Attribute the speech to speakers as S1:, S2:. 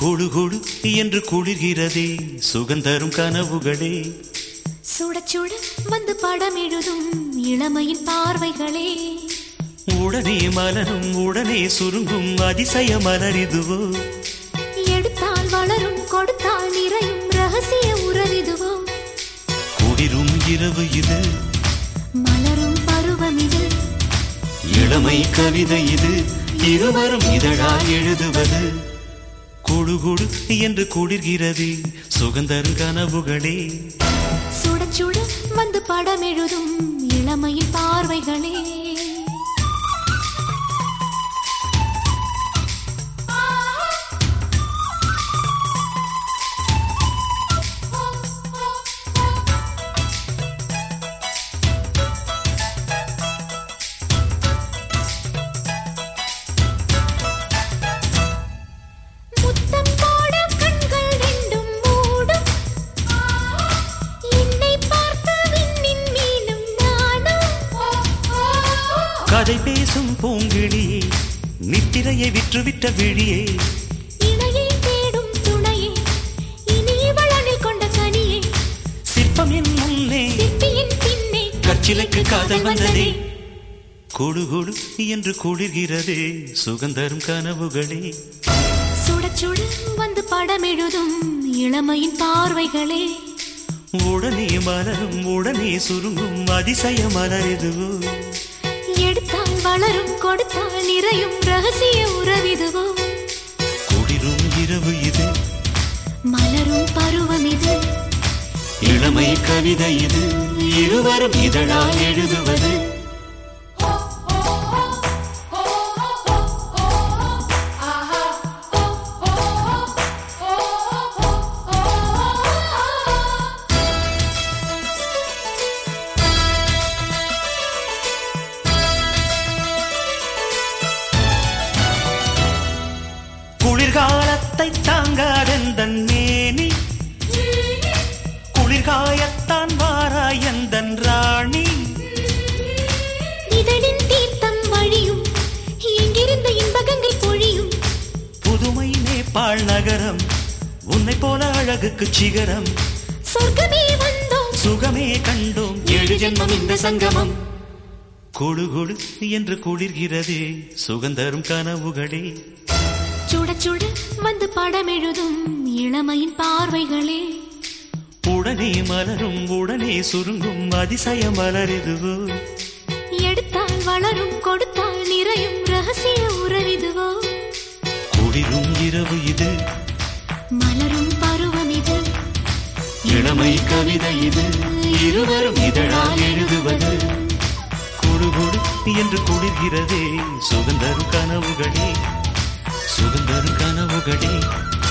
S1: குழு குழு என்று குளிர்கிறதே சுகந்தரும் கனவுகளே
S2: சுட சுட வந்து படம் எழுதும் இளமையின் பார்வைகளே
S1: உடனே மலரும் உடனே சுருங்கும் அதிசய மலரிதுவோ
S2: எடுத்தால் வளரும் கொடுத்தால் நிறையும் ரகசிய உறவிதுவோ
S1: குளிரும் இரவு இது
S2: மலரும் பருவம் இது
S1: இளமை கவிதை இது இருவரும் இதழால் எழுதுவது குழு குழு என்று குளிர்கிறது சுகந்தரும் கனவுகளே
S2: சுட சுட வந்து படம் எழுதும் இளமையின் பார்வைகளே முத்தம் போட கண்கள் ரெண்டும் மூடும் என்னை பார்த்து விண்ணின் மீனும் நானும்
S1: கதை பேசும் பூங்கிழியே நித்திரையை விற்றுவிட்ட விழியே
S2: இணையை தேடும் துணையே இனி இவளனில் கொண்ட கனியே
S1: சிற்பம் என் முன்னே
S2: சிற்பியின் பின்னே
S1: கச்சிலைக்கு காதல் வந்ததே குழு குழு என்று குளிர்கிறதே சுகந்தரும் கனவுகளே
S2: சுட சுட வந்து படம் எழுதும் இளமையின் பார்வைகளே
S1: உடனே மலரும் உடனே சுருங்கும் அதிசய மலரெதுவோ
S2: எடுத்தால் வளரும் கொடுத்தால் நிறையும் ரகசிய உறவிதுவோ
S1: குளிரும் இரவு இது
S2: மலரும் பருவம் இது
S1: இளமை கவிதை இது இருவரும் இதழால் எழுதுவது குளிர்காலத்தை தாங்காதெந்தன் மேனி குளிர்காயத்தான் வாராய் எந்தன் ராணி
S2: இதழின் தீர்த்தம் வழியும் எங்கிருந்த இன்பகங்கள் பொழியும்
S1: புதுமை நேபாள் நகரம் உன்னை போல அழகுக்கு சிகரம்
S2: சொர்க்கமே வந்தோம்
S1: சுகமே கண்டோம் ஏழு ஜென்மம் இந்த சங்கமம் குழு குழு என்று குளிர்கிறதே சுகந்தரும் கனவுகளே
S2: சுட சுட வந்து படம் எழுதும் இளமையின் பார்வைகளே
S1: உடனே மலரும் உடனே சுருங்கும் அதிசய மலரெதுவோ
S2: எடுத்தால் வளரும் கொடுத்தால் நிறையும் ரகசிய உறவிதுவோ
S1: குளிரும் இரவு இது
S2: மலரும் பருவம் இது
S1: இளமை கவிதை இது இருவரும் இதழால் எழுதுவது குழு குழு என்று குளிர்கிறதே சுகந்தரும் கனவுகளே சுகந்தரும் கனவுகளே